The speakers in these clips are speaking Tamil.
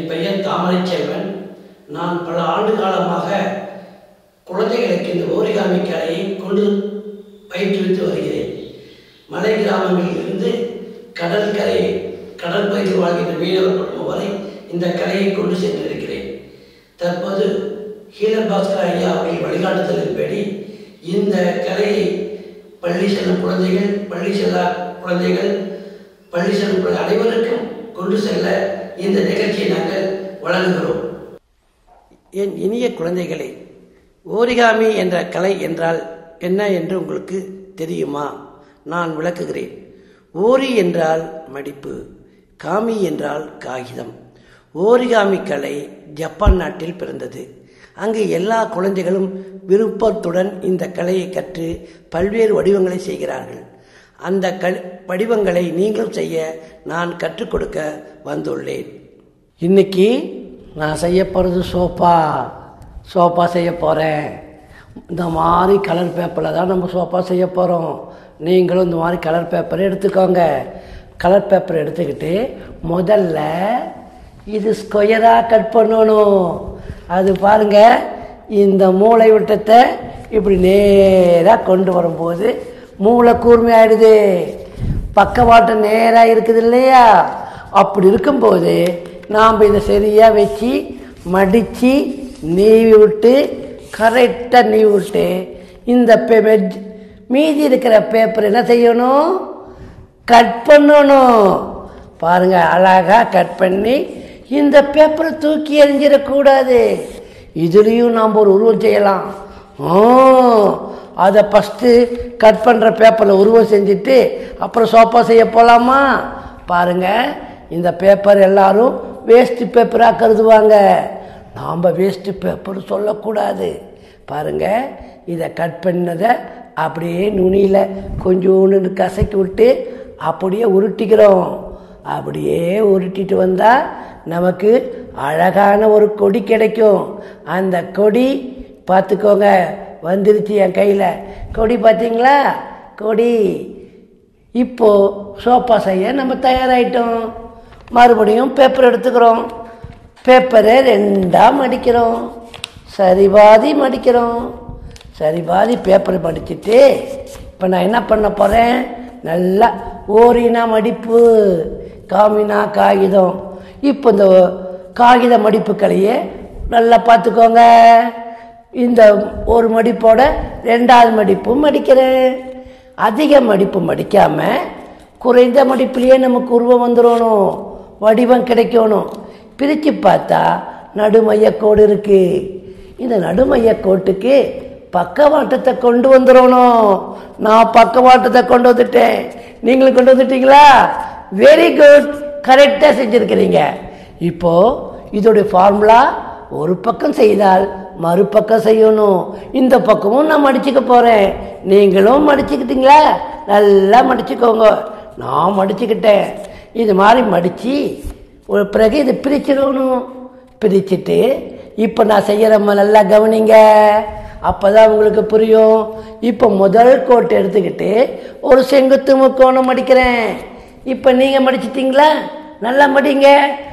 என் பெயர் தாமரை செல்வன் நான் பல ஆண்டு காலமாக குழந்தைகளுக்கு இந்த ஓரிகாமி கலையை கொண்டு பயிற்றுவித்து வருகிறேன் மலை கிராமங்களில் இருந்து கடற்கரை கடல் பகுதியில் வாழ்கின்ற மீனவர் குடும்பம் வரை இந்த கலையை கொண்டு சென்றிருக்கிறேன் தற்போது ஹீலர் பாஸ்கர் ஐயா அவர்கள் வழிகாட்டுதலின்படி இந்த கலையை பள்ளி செல்லும் குழந்தைகள் பள்ளி செல்லா குழந்தைகள் பள்ளி செல்லும் குழந்தை அனைவருக்கும் கொண்டு செல்ல இந்த நிகழ்ச்சியை நாங்கள் வழங்குகிறோம் என் இனிய குழந்தைகளே ஓரிகாமி என்ற கலை என்றால் என்ன என்று உங்களுக்கு தெரியுமா நான் விளக்குகிறேன் ஓரி என்றால் மடிப்பு காமி என்றால் காகிதம் ஓரிகாமி கலை ஜப்பான் நாட்டில் பிறந்தது அங்கு எல்லா குழந்தைகளும் விருப்பத்துடன் இந்த கலையை கற்று பல்வேறு வடிவங்களை செய்கிறார்கள் அந்த கல் வடிவங்களை நீங்களும் செய்ய நான் கற்றுக் கொடுக்க வந்துள்ளேன் இன்னைக்கு நான் செய்ய போகிறது சோப்பா சோப்பா செய்ய போகிறேன் இந்த மாதிரி கலர் பேப்பரில் தான் நம்ம சோப்பா செய்ய போகிறோம் நீங்களும் இந்த மாதிரி கலர் பேப்பரை எடுத்துக்கோங்க கலர் பேப்பர் எடுத்துக்கிட்டு முதல்ல இது ஸ்கொயராக கட் பண்ணணும் அது பாருங்க இந்த மூளை விட்டத்தை இப்படி நேராக கொண்டு வரும்போது மூளை கூர்மையாயிடுது பக்கவாட்டம் நேராக இருக்குது இல்லையா அப்படி இருக்கும்போது நாம் இதை சரியாக வச்சு மடித்து நீவி விட்டு கரெக்டாக நீவி விட்டு இந்த பே வெஜ் மீதி இருக்கிற பேப்பர் என்ன செய்யணும் கட் பண்ணணும் பாருங்க அழகா கட் பண்ணி இந்த பேப்பரை தூக்கி எறிஞ்சிடக்கூடாது இதுலேயும் நாம் ஒரு உருவம் செய்யலாம் ஆ, அதை ஃபஸ்ட்டு கட் பண்ணுற பேப்பரில் உருவம் செஞ்சுட்டு அப்புறம் சோப்பா செய்ய போகலாமா பாருங்க இந்த பேப்பர் எல்லாரும் வேஸ்ட் பேப்பராக கருதுவாங்க நாம் வேஸ்ட் பேப்பர் சொல்லக்கூடாது பாருங்க இதை கட் பண்ணதை அப்படியே நுனியில் கொஞ்சோண்டு கசக்கி விட்டு அப்படியே உருட்டிக்கிறோம் அப்படியே உருட்டிட்டு வந்தால் நமக்கு அழகான ஒரு கொடி கிடைக்கும் அந்த கொடி பார்த்துக்கோங்க வந்துருச்சு என் கையில் கொடி பார்த்தீங்களா கொடி இப்போ சோஃபா செய்ய நம்ம தயாராயிட்டோம் மறுபடியும் பேப்பர் எடுத்துக்கிறோம் பேப்பரை ரெண்டாக மடிக்கிறோம் சரிபாதி மடிக்கிறோம் சரிபாதி பேப்பரை மடிச்சிட்டு இப்போ நான் என்ன பண்ண போகிறேன் நல்லா ஓரினா மடிப்பு காமினா காகிதம் இப்போ இந்த காகித மடிப்புக்களையே நல்லா பார்த்துக்கோங்க இந்த ஒரு மடிப்போட ரெண்டாவது மடிப்பும் மடிக்கிறேன் அதிக மடிப்பு மடிக்காம குறைந்த மடிப்புலேயே நமக்கு உருவம் வந்துடணும் வடிவம் கிடைக்கணும் பிரித்து பார்த்தா நடுமைய கோடு இருக்கு இந்த நடுமைய கோட்டுக்கு பக்கவாட்டத்தை கொண்டு வந்துடணும் நான் பக்கவாட்டத்தை கொண்டு வந்துட்டேன் நீங்களும் கொண்டு வந்துட்டீங்களா வெரி குட் கரெக்டாக செஞ்சுருக்கிறீங்க இப்போ இதோடைய ஃபார்முலா ஒரு பக்கம் செய்தால் மறுபக்கம் செய்யணும் இந்த பக்கமும் நான் மடிச்சுக்க போகிறேன் நீங்களும் மடிச்சுக்கிட்டீங்களா நல்லா மடிச்சுக்கோங்க நான் மடிச்சுக்கிட்டேன் இது மாதிரி மடித்து ஒரு பிறகு இதை பிரிச்சிடணும் பிரிச்சுட்டு இப்போ நான் செய்கிறம்ம நல்லா கவனிங்க அப்போ தான் உங்களுக்கு புரியும் இப்போ முதல் கோட்டை எடுத்துக்கிட்டு ஒரு செங்குத்து முக்கோணம் மடிக்கிறேன் இப்போ நீங்கள் மடிச்சிட்டிங்களா நல்லா மடிங்க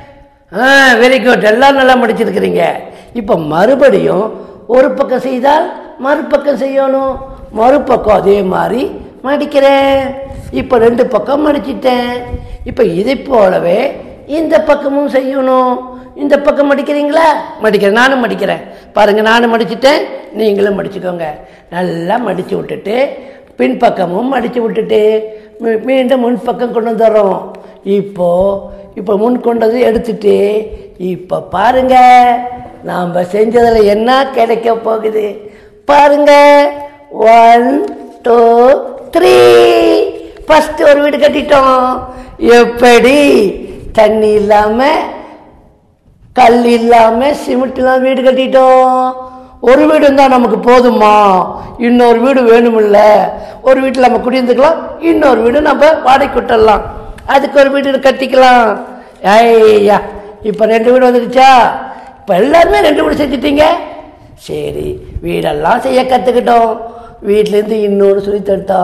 ஆ வெரி குட் எல்லாம் நல்லா மடிச்சிருக்கிறீங்க இப்போ மறுபடியும் ஒரு பக்கம் செய்தால் மறுபக்கம் செய்யணும் மறுபக்கம் அதே மாதிரி மடிக்கிறேன் இப்போ ரெண்டு பக்கம் மடிச்சிட்டேன் இப்போ இதை போலவே இந்த பக்கமும் செய்யணும் இந்த பக்கம் மடிக்கிறீங்களா மடிக்கிறேன் நானும் மடிக்கிறேன் பாருங்க நானும் மடிச்சிட்டேன் நீங்களும் மடிச்சுக்கோங்க நல்லா மடிச்சு விட்டுட்டு பின்பக்கமும் மடிச்சு விட்டுட்டு மீ- மீண்டும் முன்பக்கம் கொண்டு வந்துடுறோம் இப்போ இப்போ முன் கொண்டது எடுத்துட்டு இப்போ பாருங்க நாம் செஞ்சதில் என்ன கிடைக்க போகுது பாருங்க ஒன் டூ த்ரீ ஃபர்ஸ்ட் ஒரு வீடு கட்டிட்டோம் எப்படி தண்ணி இல்லாமல் கல் இல்லாம சிமெண்ட் இல்லாம வீடு கட்டிட்டோம் ஒரு வீடு இருந்தா நமக்கு போதுமா இன்னொரு வீடு வேணுமில்ல ஒரு வீட்டில் நம்ம குடியிருந்துக்கலாம் இன்னொரு வீடு நம்ம வாடகை விட்டுடலாம் அதுக்கு ஒரு வீடு கட்டிக்கலாம் ஐயா இப்போ ரெண்டு வீடு வந்துடுச்சா இப்போ எல்லாருமே ரெண்டு வீடு செஞ்சுட்டீங்க சரி வீடெல்லாம் செய்ய கற்றுக்கிட்டோம் வீட்டிலேருந்து இன்னொன்று சொல்லி தடுத்தா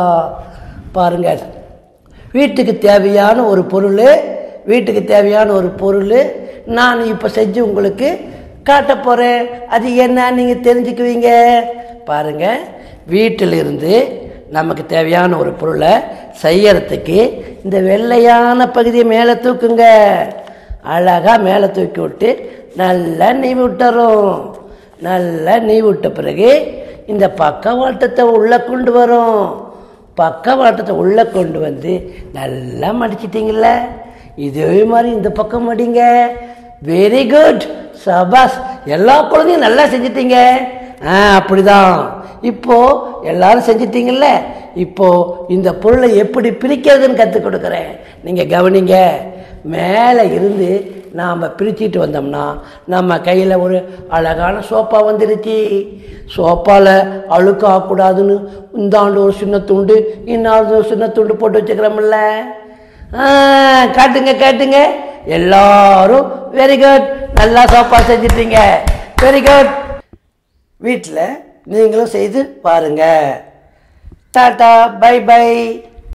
பாருங்க வீட்டுக்கு தேவையான ஒரு பொருள் வீட்டுக்கு தேவையான ஒரு பொருள் நான் இப்போ செஞ்சு உங்களுக்கு காட்ட போகிறேன் அது என்ன நீங்கள் தெரிஞ்சுக்குவீங்க பாருங்க வீட்டிலிருந்து நமக்கு தேவையான ஒரு பொருளை செய்யறதுக்கு இந்த வெள்ளையான பகுதியை மேலே தூக்குங்க அழகாக மேலே தூக்கி விட்டு நல்லா நெய் விட்டுறோம் நல்லா நெய் விட்ட பிறகு இந்த பக்கவாட்டத்தை உள்ளே கொண்டு வரும் பக்கவாட்டத்தை உள்ளே கொண்டு வந்து நல்லா மடிச்சிட்டிங்கள இதே மாதிரி இந்த பக்கம் மடிங்க வெரி குட் சபாஸ் எல்லா குழந்தையும் நல்லா செஞ்சிட்டீங்க ஆ அப்படிதான் இப்போ எல்லாரும் செஞ்சிட்டீங்கல்ல இப்போ இந்த பொருளை எப்படி பிரிக்கிறதுன்னு கற்றுக் கொடுக்குறேன் நீங்கள் கவனிங்க மேலே இருந்து நாம் பிரிச்சுட்டு வந்தோம்னா நம்ம கையில் ஒரு அழகான சோப்பா வந்துருச்சு சோப்பாவில் அழுக்கு ஆகக்கூடாதுன்னு இந்தாண்டு ஒரு சின்ன துண்டு இன்னாவது ஒரு சின்ன துண்டு போட்டு வச்சுக்கிறோம்ல ஆ, காட்டுங்க காட்டுங்க எல்லாரும் வெரி குட் நல்லா சோப்பா செஞ்சிட்டீங்க வெரி குட் வீட்டில் நீங்களும் செய்து பாருங்க டாட்டா பை பை